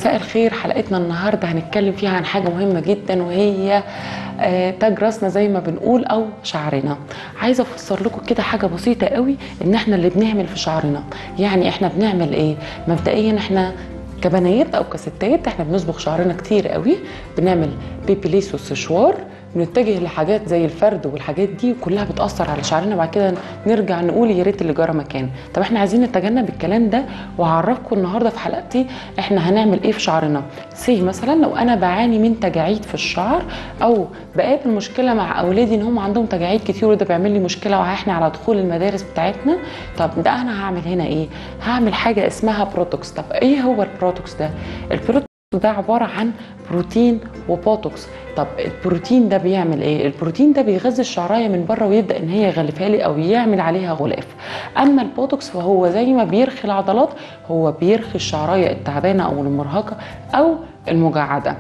مساء الخير حلقتنا النهارده هنتكلم فيها عن حاجه مهمه جدا وهي آه، تاج راسنا زي ما بنقول او شعرنا عايزه افسر لكم كده حاجه بسيطه قوي ان احنا اللي بنعمل في شعرنا يعني احنا بنعمل ايه مبدئيا احنا كبنات او كستات احنا بنصبغ شعرنا كتير قوي بنعمل بيبيليس والسشوار بنتجه لحاجات زي الفرد والحاجات دي كلها بتاثر على شعرنا بعد كده نرجع نقول يا ريت اللي جرى مكان طب احنا عايزين نتجنب الكلام ده وهعرفكم النهارده في حلقتي احنا هنعمل ايه في شعرنا سي مثلا لو انا بعاني من تجاعيد في الشعر او بقابل مشكله مع اولادي ان هم عندهم تجاعيد كتير وده بيعمل لي مشكله وعاحنا على دخول المدارس بتاعتنا طب ده انا هعمل هنا ايه هعمل حاجه اسمها بروتوكس طب ايه هو البروتوكس ده البروتوكس ده عبارة عن بروتين وبوتوكس طب البروتين ده بيعمل ايه البروتين ده بيغذي الشعرايه من بره ويبدا ان هي يغلفها لي او يعمل عليها غلاف اما البوتوكس فهو زي ما بيرخي العضلات هو بيرخي الشعرايه التعبانه او المرهقه او المجعده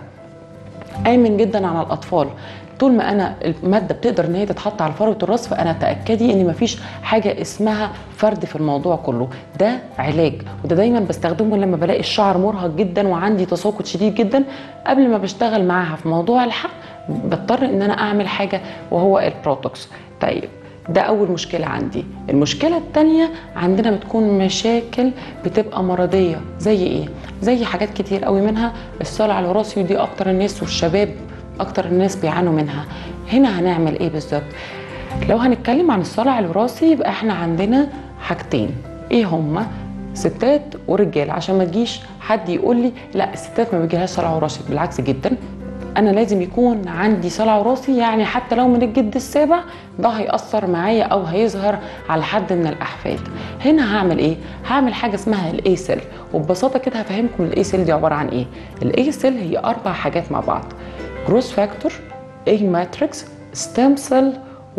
امن جدا على الاطفال طول ما انا الماده بتقدر ان هي تتحط على فروه الراس فانا تاكدي ان مفيش حاجه اسمها فرد في الموضوع كله ده علاج وده دايما بستخدمه لما بلاقي الشعر مرهق جدا وعندي تساقط شديد جدا قبل ما بشتغل معاها في موضوع الحق بضطر ان انا اعمل حاجه وهو البروتوكس طيب ده اول مشكله عندي المشكله الثانيه عندنا بتكون مشاكل بتبقى مرضيه زي ايه زي حاجات كتير قوي منها الصلع الوراثي ودي اكتر الناس والشباب اكتر الناس بيعانوا منها هنا هنعمل ايه بالظبط لو هنتكلم عن الصلع الوراثي يبقى احنا عندنا حاجتين ايه هما ستات ورجال عشان ما تجيش حد يقول لي لا الستات ما بيجيلهاش صلع وراثي بالعكس جدا انا لازم يكون عندي صلع وراثي يعني حتى لو من الجد السابع ده هيأثر معايا او هيظهر على حد من الاحفاد هنا هعمل ايه هعمل حاجه اسمها الاي سيل وببساطه كده هفهمكم الاي سيل دي عباره عن ايه الاي سيل هي اربع حاجات مع بعض جروس فاكتور اي ماتريكس ستيم سيل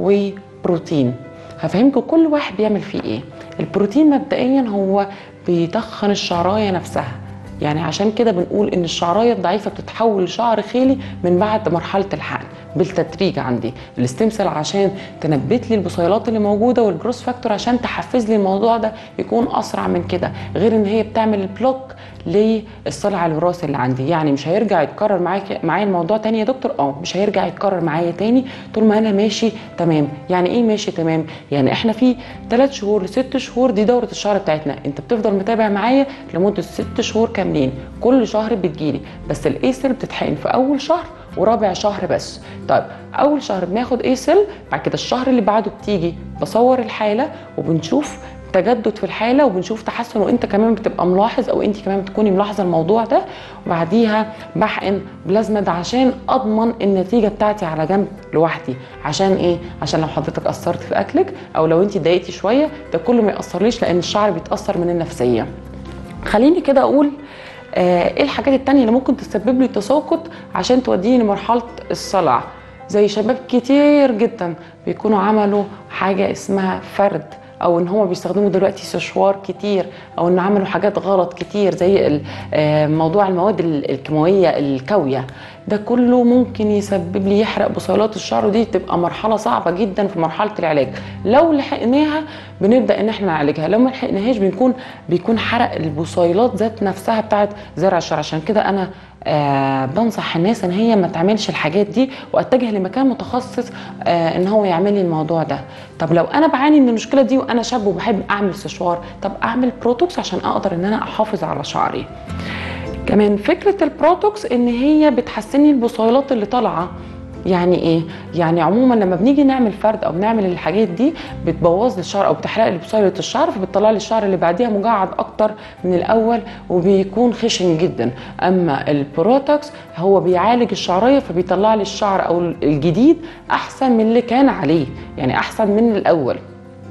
وبروتين هفهمكم كل واحد بيعمل فيه ايه البروتين مبدئيا هو بيتخن الشعرايه نفسها يعني عشان كده بنقول ان الشعرايه الضعيفه بتتحول لشعر خيلي من بعد مرحله الحقن بالتدريج عندي الستيم سيل عشان تنبت لي البصيلات اللي موجوده والجروس فاكتور عشان تحفز لي الموضوع ده يكون اسرع من كده غير ان هي بتعمل البلوك للصلع الوراثي اللي عندي يعني مش هيرجع يتكرر معاك معايا الموضوع تاني يا دكتور اه مش هيرجع يتكرر معايا تاني طول ما انا ماشي تمام يعني ايه ماشي تمام يعني احنا في 3 شهور لست شهور دي دوره الشهر بتاعتنا انت بتفضل متابع معايا لمده 6 شهور كاملين كل شهر بتجيلي بس الايسل بتتحقن في اول شهر ورابع شهر بس طيب اول شهر بناخد اي سيل بعد كده الشهر اللي بعده بتيجي بصور الحاله وبنشوف تجدد في الحاله وبنشوف تحسن وانت كمان بتبقى ملاحظ او انت كمان بتكوني ملاحظه الموضوع ده وبعديها بحقن بلازما عشان اضمن النتيجه بتاعتي على جنب لوحدي عشان ايه عشان لو حضرتك قصرت في اكلك او لو انت اتضايقتي شويه ده كله ما ياثرليش لان الشعر بيتاثر من النفسيه خليني كده اقول آه، ايه الحاجات التانية اللي ممكن تسبب لي تساقط عشان توديني لمرحلة الصلع زي شباب كتير جدا بيكونوا عملوا حاجة اسمها فرد او ان هم بيستخدموا دلوقتي سشوار كتير او ان عملوا حاجات غلط كتير زي ال- آه، موضوع المواد ال- الكيماويه الكاويه ده كله ممكن يسبب لي يحرق بصيلات الشعر ودي تبقى مرحله صعبه جدا في مرحله العلاج لو لحقناها بنبدا ان احنا نعالجها لو ما لحقناهاش بنكون بيكون حرق البصيلات ذات نفسها بتاعت زرع الشعر عشان كده انا آه بنصح الناس ان هي ما تعملش الحاجات دي واتجه لمكان متخصص آه ان هو يعمل لي الموضوع ده طب لو انا بعاني من المشكله دي وانا شاب وبحب اعمل سشوار طب اعمل بروتوكس عشان اقدر ان انا احافظ على شعري كمان فكره البروتوكس ان هي بتحسن لي البصيلات اللي طالعه يعني ايه يعني عموما لما بنيجي نعمل فرد او بنعمل الحاجات دي بتبوظ لي الشعر او بتحرق لي بصيله الشعر فبتطلع لي الشعر اللي بعديها مجعد اكتر من الاول وبيكون خشن جدا اما البروتوكس هو بيعالج الشعريه فبيطلع لي الشعر او الجديد احسن من اللي كان عليه يعني احسن من الاول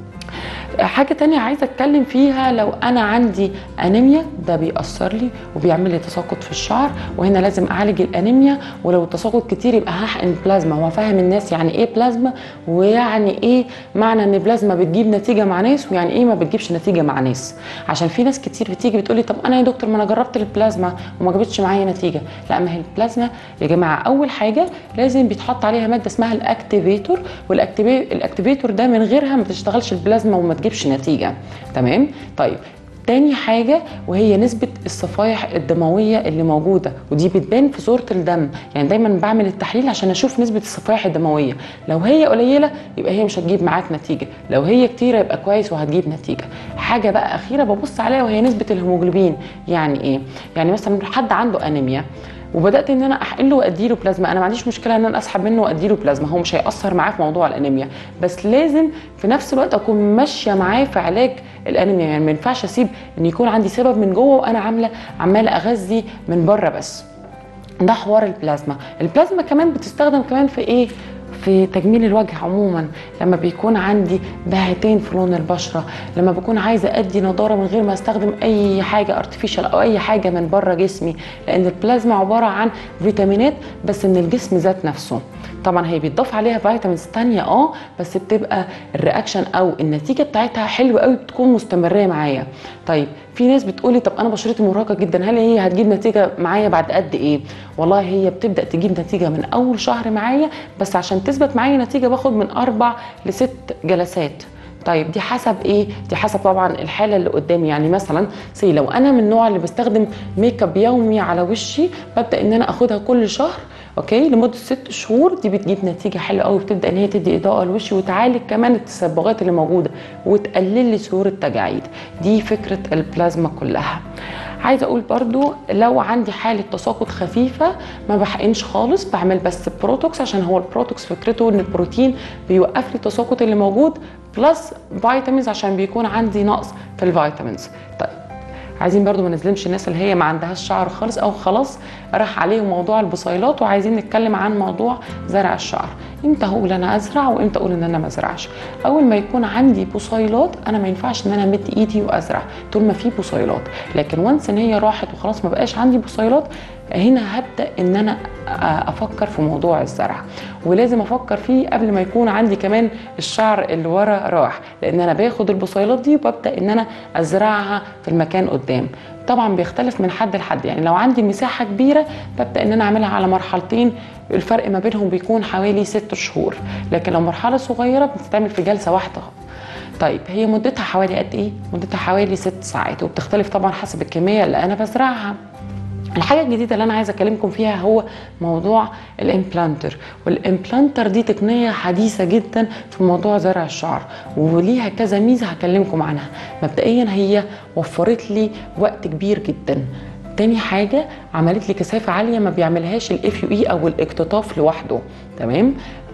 حاجة تانية عايزة اتكلم فيها لو انا عندي انيميا ده بيأثر لي وبيعمل لي تساقط في الشعر وهنا لازم اعالج الانيميا ولو التساقط كتير يبقى هحقن بلازما وافهم الناس يعني ايه بلازما ويعني ايه معنى ان بلازما بتجيب نتيجة مع ناس ويعني ايه ما بتجيبش نتيجة مع ناس عشان في ناس كتير بتيجي بتقولي طب انا يا دكتور ما انا جربت البلازما وما جابتش معايا نتيجة لا ما هي البلازما يا جماعة اول حاجة لازم بيتحط عليها مادة اسمها الاكتيفيتور والاكتيفيتور ده من غيرها ما تشتغلش البلازما وما تجيبش نتيجه تمام طيب تاني حاجة وهي نسبة الصفائح الدموية اللي موجودة ودي بتبان في صورة الدم يعني دايما بعمل التحليل عشان اشوف نسبة الصفائح الدموية لو هي قليلة يبقى هي مش هتجيب معاك نتيجة لو هي كتيرة يبقى كويس وهتجيب نتيجة حاجة بقى أخيرة ببص عليها وهي نسبة الهيموجلوبين يعني إيه؟ يعني مثلا حد عنده أنيميا وبدات ان انا احقن له وادي له بلازما انا ما عنديش مشكله ان انا اسحب منه وادي له بلازما هو مش هياثر معاه في موضوع الانيميا بس لازم في نفس الوقت اكون ماشيه معاه في علاج الانيميا يعني ما ينفعش اسيب ان يكون عندي سبب من جوه وانا عامله عماله اغذي من بره بس ده حوار البلازما البلازما كمان بتستخدم كمان في ايه في تجميل الوجه عموما لما بيكون عندي بهتين في لون البشره لما بكون عايزه ادي نضاره من غير ما استخدم اي حاجه ارتفيشال او اي حاجه من بره جسمي لان البلازما عباره عن فيتامينات بس من الجسم ذات نفسه طبعا هي بيتضاف عليها فيتامينز تانية اه بس بتبقى الرياكشن او النتيجه بتاعتها حلوه قوي بتكون مستمريه معايا طيب في ناس بتقولي طب انا بشرتي مرهقه جدا هل هي هتجيب نتيجه معايا بعد قد ايه والله هي بتبدا تجيب نتيجه من اول شهر معايا بس عشان تثبت معايا نتيجه باخد من اربع لست جلسات طيب دي حسب ايه دي حسب طبعا الحاله اللي قدامي يعني مثلا سي لو انا من النوع اللي بستخدم ميك اب يومي على وشي ببدا ان انا اخدها كل شهر اوكي لمده ست شهور دي بتجيب نتيجه حلوه قوي بتبدا ان هي تدي اضاءه لوشي وتعالج كمان التصبغات اللي موجوده وتقلل لي ظهور التجاعيد دي فكره البلازما كلها عايزه اقول برضو لو عندي حاله تساقط خفيفه ما بحقنش خالص بعمل بس بروتوكس عشان هو البروتوكس فكرته ان البروتين بيوقف لي التساقط اللي موجود بلس فيتامينز عشان بيكون عندي نقص في الفيتامينز طيب عايزين برضو ما نظلمش الناس اللي هي ما عندهاش شعر خالص او خلاص راح عليهم موضوع البصيلات وعايزين نتكلم عن موضوع زرع الشعر امتى هقول انا ازرع وامتى اقول ان انا ما ازرعش اول ما يكون عندي بصيلات انا ما ينفعش ان انا امد ايدي وازرع طول ما في بصيلات لكن وانس ان هي راحت وخلاص ما بقاش عندي بصيلات هنا هبدا ان انا افكر في موضوع الزرع ولازم افكر فيه قبل ما يكون عندي كمان الشعر اللي ورا راح لان انا باخد البصيلات دي وببدا ان انا ازرعها في المكان قدام طبعا بيختلف من حد لحد يعني لو عندي مساحه كبيره ببدا ان انا اعملها على مرحلتين الفرق ما بينهم بيكون حوالي ست شهور لكن لو مرحله صغيره بتتعمل في جلسه واحده طيب هي مدتها حوالي قد ايه مدتها حوالي ست ساعات وبتختلف طبعا حسب الكميه اللي انا بزرعها الحاجه الجديده اللي انا عايزه اكلمكم فيها هو موضوع الامبلانتر والامبلانتر دي تقنيه حديثه جدا في موضوع زرع الشعر وليها كذا ميزه هكلمكم عنها مبدئيا هي وفرت لي وقت كبير جدا تاني حاجة عملت لي كثافة عالية ما بيعملهاش الاف يو اي او الاقتطاف لوحده تمام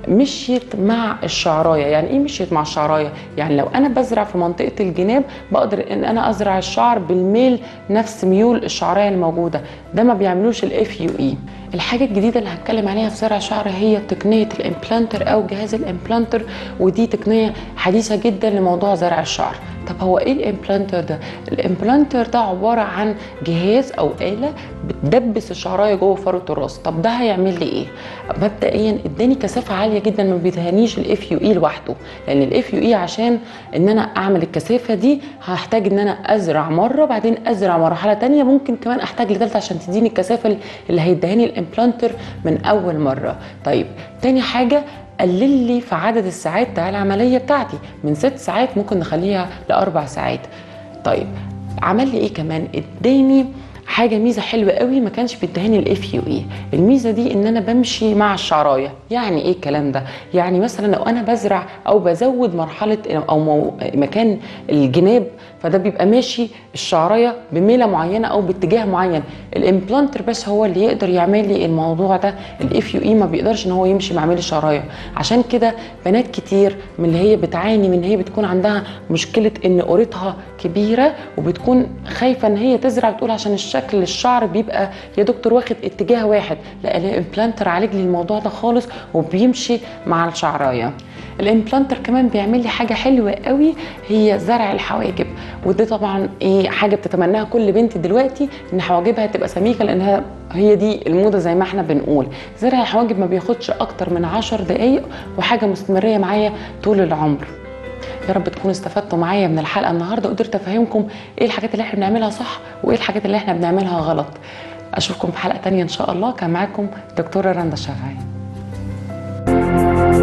مشيت مع الشعرايه يعني ايه مشيت مع الشعرايه يعني لو انا بزرع في منطقه الجناب بقدر ان انا ازرع الشعر بالميل نفس ميول الشعرايه الموجوده ده ما بيعملوش الاف يو اي الحاجه الجديده اللي هتكلم عليها في زرع الشعر هي تقنيه الامبلانتر او جهاز الامبلانتر ودي تقنيه حديثه جدا لموضوع زرع الشعر طب هو ايه الامبلانتر ده الامبلانتر ده عباره عن جهاز او اله بتدبس الشعرايه جوه فروه الراس طب ده هيعمل لي ايه مبدئيا اداني كثافه عاليه جدا ما بيدهنيش الاف يو اي لوحده لان الاف يو اي عشان ان انا اعمل الكثافه دي هحتاج ان انا ازرع مره بعدين ازرع مرحله تانية ممكن كمان احتاج لثالثه عشان تديني الكثافه اللي هيدهني الامبلانتر من اول مره طيب تاني حاجه قلل لي في عدد الساعات بتاع العمليه بتاعتي من ست ساعات ممكن نخليها لاربع ساعات طيب عمل لي ايه كمان اداني حاجه ميزه حلوه قوي ما كانش بيدهاني الاف يو اي الميزه دي ان انا بمشي مع الشعرايه يعني ايه الكلام ده يعني مثلا لو انا بزرع او بزود مرحله او مو مكان الجناب فده بيبقى ماشي الشعرايه بميله معينه او باتجاه معين الامبلانتر بس هو اللي يقدر يعمل لي الموضوع ده الاف يو اي ما بيقدرش ان هو يمشي مع ميل الشعرايه عشان كده بنات كتير من اللي هي بتعاني من هي بتكون عندها مشكله ان قورتها كبيره وبتكون خايفه ان هي تزرع بتقول عشان الشكل الشعر بيبقى يا دكتور واخد اتجاه واحد لا الامبلانتر عالج لي الموضوع ده خالص وبيمشي مع الشعرايه الامبلانتر كمان بيعمل لي حاجه حلوه قوي هي زرع الحواجب ودي طبعا ايه حاجه بتتمناها كل بنت دلوقتي ان حواجبها تبقى سميكه لانها هي دي الموضه زي ما احنا بنقول زرع الحواجب ما بياخدش اكتر من عشر دقايق وحاجه مستمريه معايا طول العمر يا رب تكونوا استفدتوا معايا من الحلقه النهارده وقدرت افهمكم ايه الحاجات اللي احنا بنعملها صح وايه الحاجات اللي احنا بنعملها غلط اشوفكم في حلقه تانية ان شاء الله كان معاكم دكتوره رندا الشافعي